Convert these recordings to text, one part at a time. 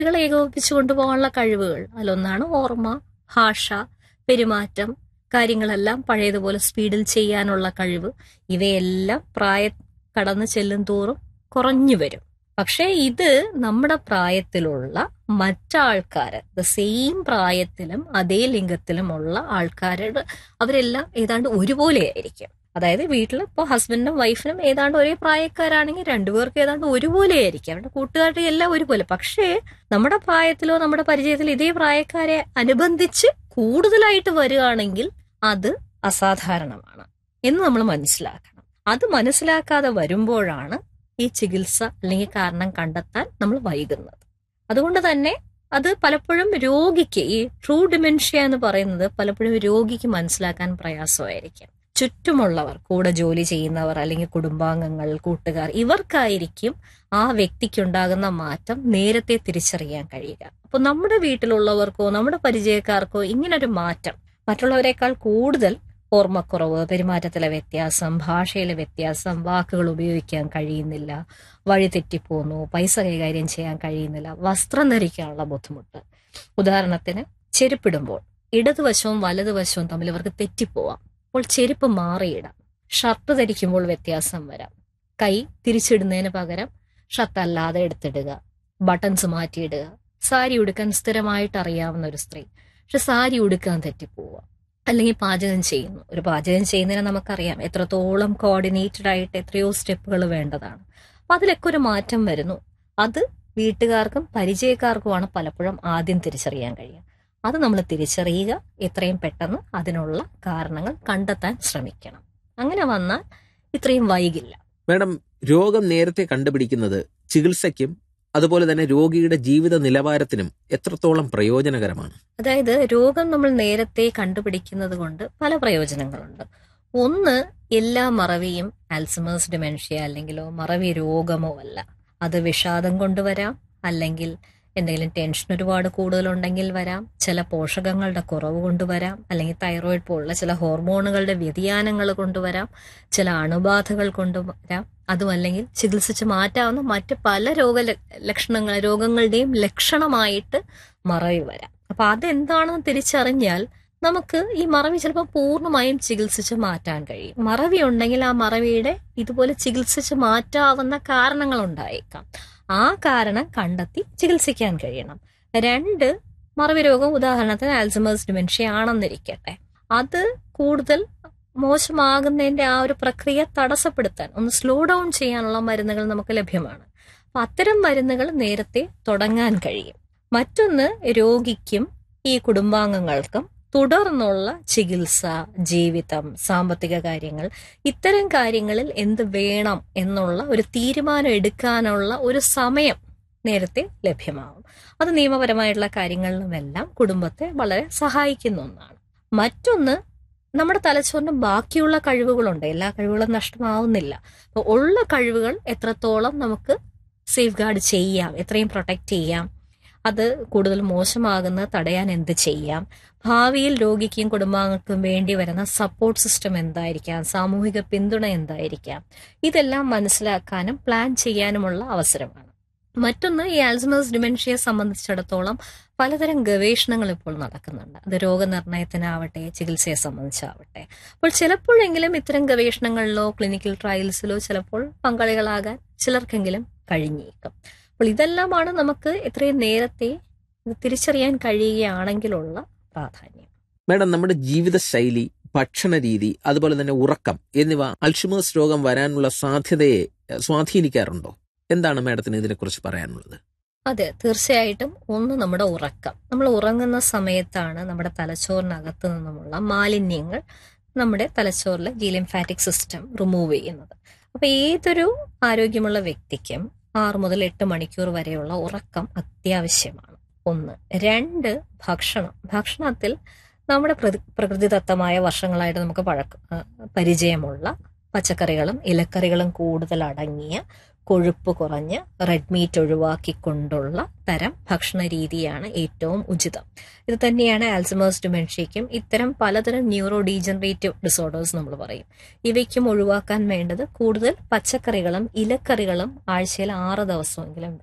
കുട്ടികളെ ഏകോപിപ്പിച്ചു കൊണ്ടുപോകാനുള്ള കഴിവുകൾ അതിലൊന്നാണ് ഓർമ്മ ഭാഷ പെരുമാറ്റം കാര്യങ്ങളെല്ലാം പഴയതുപോലെ സ്പീഡിൽ ചെയ്യാനുള്ള കഴിവ് ഇവയെല്ലാം പ്രായ കടന്നു ചെല്ലും തോറും കുറഞ്ഞു വരും പക്ഷേ ഇത് നമ്മുടെ പ്രായത്തിലുള്ള മറ്റാൾക്കാര് ദ സെയിം പ്രായത്തിലും അതേ ലിംഗത്തിലുമുള്ള ആൾക്കാരുടെ അവരെല്ലാം ഏതാണ്ട് ഒരുപോലെ ആയിരിക്കും അതായത് വീട്ടിൽ ഇപ്പോൾ ഹസ്ബൻഡിനും വൈഫിനും ഏതാണ്ട് ഒരേ പ്രായക്കാരാണെങ്കിൽ രണ്ടുപേർക്ക് ഏതാണ്ട് ഒരുപോലെ ആയിരിക്കും അവരുടെ കൂട്ടുകാരുടെ എല്ലാം ഒരുപോലെ പക്ഷേ നമ്മുടെ പ്രായത്തിലോ നമ്മുടെ പരിചയത്തിലോ ഇതേ പ്രായക്കാരെ അനുബന്ധിച്ച് കൂടുതലായിട്ട് വരികയാണെങ്കിൽ അത് അസാധാരണമാണ് എന്ന് നമ്മൾ മനസ്സിലാക്കണം അത് മനസ്സിലാക്കാതെ വരുമ്പോഴാണ് ഈ ചികിത്സ അല്ലെങ്കിൽ കാരണം കണ്ടെത്താൻ നമ്മൾ വൈകുന്നത് അതുകൊണ്ട് തന്നെ അത് പലപ്പോഴും രോഗിക്ക് ഈ ട്രൂ ഡിമെൻഷ്യ എന്ന് പറയുന്നത് പലപ്പോഴും രോഗിക്ക് മനസ്സിലാക്കാൻ പ്രയാസമായിരിക്കും ചുറ്റുമുള്ളവർ കൂടെ ജോലി ചെയ്യുന്നവർ അല്ലെങ്കിൽ കുടുംബാംഗങ്ങൾ കൂട്ടുകാർ ഇവർക്കായിരിക്കും ആ വ്യക്തിക്കുണ്ടാകുന്ന മാറ്റം നേരത്തെ തിരിച്ചറിയാൻ കഴിയുക അപ്പൊ നമ്മുടെ വീട്ടിലുള്ളവർക്കോ നമ്മുടെ പരിചയക്കാർക്കോ ഇങ്ങനൊരു മാറ്റം മറ്റുള്ളവരെക്കാൾ കൂടുതൽ ഓർമ്മക്കുറവ് പെരുമാറ്റത്തിലെ വ്യത്യാസം ഭാഷയിലെ വ്യത്യാസം വാക്കുകൾ ഉപയോഗിക്കാൻ കഴിയുന്നില്ല വഴി തെറ്റിപ്പോന്നു പൈസ കൈകാര്യം ചെയ്യാൻ കഴിയുന്നില്ല വസ്ത്രം ധരിക്കാനുള്ള ബുദ്ധിമുട്ട് ഉദാഹരണത്തിന് ചെരുപ്പിടുമ്പോൾ ഇടതുവശവും വലതുവശവും തമ്മിൽ ഇവർക്ക് തെറ്റിപ്പോവാം അപ്പോൾ ചെരുപ്പ് മാറിയിടാം ഷർട്ട് ധരിക്കുമ്പോൾ വ്യത്യാസം വരാം കൈ തിരിച്ചിടുന്നതിന് പകരം ഷർട്ട് അല്ലാതെ എടുത്തിടുക ബട്ടൺസ് മാറ്റിയിടുക സാരി ഉടുക്കാൻ സ്ഥിരമായിട്ട് അറിയാവുന്ന ഒരു സ്ത്രീ പക്ഷെ സാരി ഉടുക്കാൻ തെറ്റിപ്പോവുക അല്ലെങ്കിൽ പാചകം ചെയ്യുന്നു ഒരു പാചകം ചെയ്യുന്നതിന് നമുക്കറിയാം എത്രത്തോളം കോർഡിനേറ്റഡ് ആയിട്ട് എത്രയോ സ്റ്റെപ്പുകൾ വേണ്ടതാണ് അപ്പൊ അതിലൊക്കെ ഒരു മാറ്റം വരുന്നു അത് വീട്ടുകാർക്കും പരിചയക്കാർക്കുമാണ് പലപ്പോഴും ആദ്യം തിരിച്ചറിയാൻ കഴിയുക അത് നമ്മൾ തിരിച്ചറിയുക എത്രയും പെട്ടെന്ന് അതിനുള്ള കാരണങ്ങൾ കണ്ടെത്താൻ ശ്രമിക്കണം അങ്ങനെ വന്നാൽ ഇത്രയും വൈകില്ല മാഡം രോഗം നേരത്തെ കണ്ടുപിടിക്കുന്നത് ചികിത്സയ്ക്കും അതുപോലെ തന്നെ രോഗിയുടെ ജീവിത നിലവാരത്തിനും എത്രത്തോളം പ്രയോജനകരമാണ് അതായത് രോഗം നമ്മൾ നേരത്തെ കണ്ടുപിടിക്കുന്നത് കൊണ്ട് പല പ്രയോജനങ്ങളുണ്ട് ഒന്ന് എല്ലാ മറവിയും ആൽസമേഴ്സ് ഡിമെൻഷ്യ അല്ലെങ്കിലോ മറവി രോഗമോ അല്ല അത് വിഷാദം കൊണ്ടുവരാം അല്ലെങ്കിൽ എന്തെങ്കിലും ടെൻഷൻ ഒരുപാട് കൂടുതലുണ്ടെങ്കിൽ വരാം ചില പോഷകങ്ങളുടെ കുറവ് കൊണ്ടുവരാം അല്ലെങ്കിൽ തൈറോയിഡ് പോലുള്ള ചില ഹോർമോണുകളുടെ വ്യതിയാനങ്ങൾ കൊണ്ടുവരാം ചില അണുബാധകൾ കൊണ്ടുവരാം അതുമല്ലെങ്കിൽ ചികിത്സിച്ച് മാറ്റാവുന്ന മറ്റ് പല രോഗ ലക്ഷണങ്ങൾ രോഗങ്ങളുടെയും ലക്ഷണമായിട്ട് മറവി വരാം അപ്പൊ അതെന്താണെന്ന് തിരിച്ചറിഞ്ഞാൽ നമുക്ക് ഈ മറവി ചിലപ്പോൾ പൂർണ്ണമായും ചികിത്സിച്ച് മാറ്റാൻ കഴിയും മറവി ഉണ്ടെങ്കിൽ ആ മറവിയുടെ ഇതുപോലെ ചികിത്സിച്ച് മാറ്റാവുന്ന കാരണങ്ങൾ ഉണ്ടായേക്കാം ആ കാരണം കണ്ടെത്തി ചികിത്സിക്കാൻ കഴിയണം രണ്ട് മറവി രോഗം ഉദാഹരണത്തിന് ആൽസമേഴ്സ് ഡിമെൻഷ്യ ആണെന്നിരിക്കട്ടെ അത് കൂടുതൽ മോശമാകുന്നതിന്റെ ആ ഒരു പ്രക്രിയ തടസ്സപ്പെടുത്താൻ ഒന്ന് സ്ലോ ഡൗൺ ചെയ്യാനുള്ള മരുന്നുകൾ നമുക്ക് ലഭ്യമാണ് അപ്പൊ അത്തരം മരുന്നുകൾ നേരത്തെ തുടങ്ങാൻ കഴിയും മറ്റൊന്ന് രോഗിക്കും ഈ കുടുംബാംഗങ്ങൾക്കും തുടർന്നുള്ള ചികിത്സ ജീവിതം സാമ്പത്തിക കാര്യങ്ങൾ ഇത്തരം കാര്യങ്ങളിൽ എന്ത് വേണം എന്നുള്ള ഒരു തീരുമാനം എടുക്കാനുള്ള ഒരു സമയം നേരത്തെ ലഭ്യമാവും അത് നിയമപരമായിട്ടുള്ള കാര്യങ്ങളിലുമെല്ലാം കുടുംബത്തെ വളരെ സഹായിക്കുന്ന ഒന്നാണ് മറ്റൊന്ന് നമ്മുടെ തലച്ചോറിന് ബാക്കിയുള്ള കഴിവുകളുണ്ട് എല്ലാ കഴിവുകളും നഷ്ടമാവുന്നില്ല അപ്പോൾ ഉള്ള കഴിവുകൾ എത്രത്തോളം നമുക്ക് സേഫ് ഗാർഡ് ചെയ്യാം എത്രയും പ്രൊട്ടക്റ്റ് ചെയ്യാം അത് കൂടുതൽ മോശമാകുന്നത് തടയാൻ എന്ത് ചെയ്യാം ഭാവിയിൽ രോഗിക്കും കുടുംബാംഗങ്ങൾക്കും വേണ്ടി വരുന്ന സപ്പോർട്ട് സിസ്റ്റം എന്തായിരിക്കാം സാമൂഹിക പിന്തുണ എന്തായിരിക്കാം ഇതെല്ലാം മനസ്സിലാക്കാനും പ്ലാൻ ചെയ്യാനുമുള്ള അവസരമാണ് മറ്റൊന്ന് ഈ ആൽസമേഴ്സ് ഡിമെൻഷ്യയെ സംബന്ധിച്ചിടത്തോളം പലതരം ഗവേഷണങ്ങൾ ഇപ്പോൾ നടക്കുന്നുണ്ട് അത് രോഗനിർണയത്തിനാവട്ടെ ചികിത്സയെ സംബന്ധിച്ചാവട്ടെ അപ്പോൾ ചിലപ്പോഴെങ്കിലും ഇത്തരം ഗവേഷണങ്ങളിലോ ക്ലിനിക്കൽ ട്രയൽസിലോ ചിലപ്പോൾ പങ്കാളികളാകാൻ ചിലർക്കെങ്കിലും കഴിഞ്ഞേക്കും അപ്പോൾ ഇതെല്ലാമാണ് നമുക്ക് എത്രയും നേരത്തെ ഇത് തിരിച്ചറിയാൻ കഴിയുകയാണെങ്കിലുള്ള പ്രാധാന്യം മാഡം നമ്മുടെ ജീവിതശൈലി ഭക്ഷണ രീതി അതുപോലെ തന്നെ ഉറക്കം എന്നിവ അൽഷിമേഴ്സ് രോഗം വരാനുള്ള സാധ്യതയെ സ്വാധീനിക്കാറുണ്ടോ എന്താണ് മാഡത്തിന് ഇതിനെക്കുറിച്ച് പറയാനുള്ളത് അതെ തീർച്ചയായിട്ടും ഒന്ന് നമ്മുടെ ഉറക്കം നമ്മൾ ഉറങ്ങുന്ന സമയത്താണ് നമ്മുടെ തലച്ചോറിനകത്ത് നിന്നുമുള്ള മാലിന്യങ്ങൾ നമ്മുടെ തലച്ചോറിലെ ജീലിംഫാറ്റിക് സിസ്റ്റം റിമൂവ് ചെയ്യുന്നത് അപ്പൊ ഏതൊരു ആരോഗ്യമുള്ള വ്യക്തിക്കും ആറ് മുതൽ എട്ട് മണിക്കൂർ വരെയുള്ള ഉറക്കം അത്യാവശ്യമാണ് ഒന്ന് രണ്ട് ഭക്ഷണം ഭക്ഷണത്തിൽ നമ്മുടെ പ്രകൃതിദത്തമായ വർഷങ്ങളായിട്ട് നമുക്ക് പഴക്ക പരിചയമുള്ള പച്ചക്കറികളും ഇലക്കറികളും കൂടുതൽ അടങ്ങിയ കൊഴുപ്പ് കുറഞ്ഞ് റെഡ് മീറ്റ് ഒഴിവാക്കിക്കൊണ്ടുള്ള തരം ഭക്ഷണ രീതിയാണ് ഏറ്റവും ഉചിതം ഇത് തന്നെയാണ് ആൽസമേഴ്സ് ഡിമെൻഷ്യയ്ക്കും ഇത്തരം പലതരം ന്യൂറോ ഡീജനറേറ്റീവ് ഡിസോർഡേഴ്സ് നമ്മൾ പറയും ഇവയ്ക്കും ഒഴിവാക്കാൻ വേണ്ടത് കൂടുതൽ പച്ചക്കറികളും ഇലക്കറികളും ആഴ്ചയിൽ ആറ് ദിവസമെങ്കിലും വേണം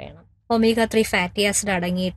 ഒമേഗ ത്രീ ഫാറ്റി ആസിഡ് അടങ്ങിയിട്ടുള്ള